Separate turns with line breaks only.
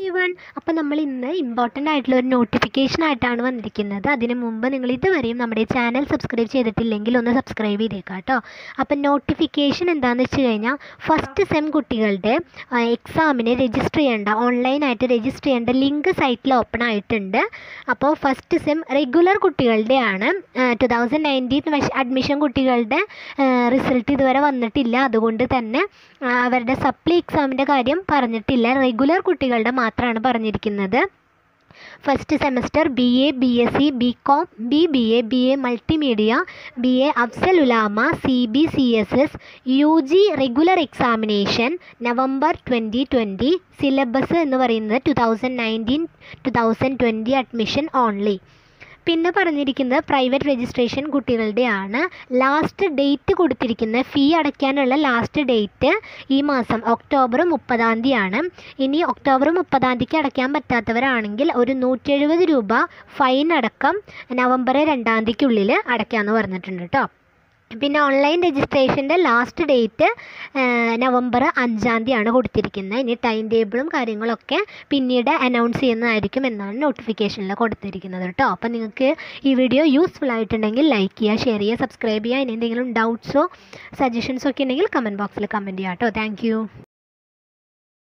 one അപ്പോൾ നമ്മൾ ഇന്ന് ഇമ്പോർട്ടൻ്റ് ആയിട്ടുള്ള ഒരു നോട്ടിഫിക്കേഷൻ ആയിട്ടാണ് വന്നിരിക്കുന്നത് അതിന് മുമ്പ് നിങ്ങൾ ഇതുവരെയും നമ്മുടെ ചാനൽ സബ്സ്ക്രൈബ് ചെയ്തിട്ടില്ലെങ്കിൽ ഒന്ന് സബ്സ്ക്രൈബ് ചെയ്തേക്കാം കേട്ടോ അപ്പം നോട്ടിഫിക്കേഷൻ എന്താണെന്ന് വെച്ച് കഴിഞ്ഞാൽ ഫസ്റ്റ് സെം കുട്ടികളുടെ എക്സാമിന് രജിസ്റ്റർ ചെയ്യേണ്ട ഓൺലൈനായിട്ട് രജിസ്റ്റർ ചെയ്യേണ്ട ലിങ്ക് സൈറ്റിൽ ഓപ്പൺ ആയിട്ടുണ്ട് അപ്പോൾ ഫസ്റ്റ് സെം റെഗുലർ കുട്ടികളുടെ ആണ് ടു തൗസൻഡ് നയൻറ്റീൻ അഡ്മിഷൻ കുട്ടികളുടെ റിസൾട്ട് ഇതുവരെ വന്നിട്ടില്ല അതുകൊണ്ട് തന്നെ ആ, അവരുടെ സപ്ലി എക്സാമിൻ്റെ കാര്യം പറഞ്ഞിട്ടില്ല റെഗുലർ കുട്ടികളുടെ മാത്രമാണ് പറഞ്ഞിരിക്കുന്നത് first semester B A B S C B com B B A B A multimedia B A Afzal Ulama C B C S S U G regular examination November twenty twenty syllabus എന്ന് പറയുന്നത് two thousand nineteen two thousand twenty admission only പിന്നെ പറഞ്ഞിരിക്കുന്നത് private registration കുട്ടികളുടെയാണ് last date കൊടുത്തിരിക്കുന്ന fee അടയ്ക്കാനുള്ള last date ഈ മാസം October മുപ്പതാം തീയതിയാണ് ഇനി ഒക്ടോബർ മുപ്പതാം തീയതിക്ക് അടയ്ക്കാൻ പറ്റാത്തവരാണെങ്കിൽ ഒരു നൂറ്റി എഴുപത് രൂപ ഫൈൻ അടക്കം നവംബർ രണ്ടാം തീയതിക്കുള്ളിൽ അടയ്ക്കാമെന്ന് പറഞ്ഞിട്ടുണ്ട് കേട്ടോ പിന്നെ ഓൺലൈൻ രജിസ്ട്രേഷൻ്റെ ലാസ്റ്റ് ഡേറ്റ് നവംബർ അഞ്ചാം തീയതിയാണ് കൊടുത്തിരിക്കുന്നത് ഇനി ടൈം ടേബിളും കാര്യങ്ങളൊക്കെ പിന്നീട് അനൗൺസ് ചെയ്യുന്നതായിരിക്കും എന്നാണ് നോട്ടിഫിക്കേഷനിൽ കൊടുത്തിരിക്കുന്നത് കേട്ടോ അപ്പോൾ നിങ്ങൾക്ക് ഈ വീഡിയോ യൂസ്ഫുൾ ആയിട്ടുണ്ടെങ്കിൽ ലൈക്ക് ചെയ്യുക ഷെയർ ചെയ്യുക സബ്സ്ക്രൈബ് ചെയ്യുക ഇനി എന്തെങ്കിലും ഡൗട്ട്സോ സജഷൻസോ ഒക്കെ ഉണ്ടെങ്കിൽ കമൻറ്റ് ബോക്സിൽ കമൻറ്റ് ചെയ്യാം കേട്ടോ താങ്ക്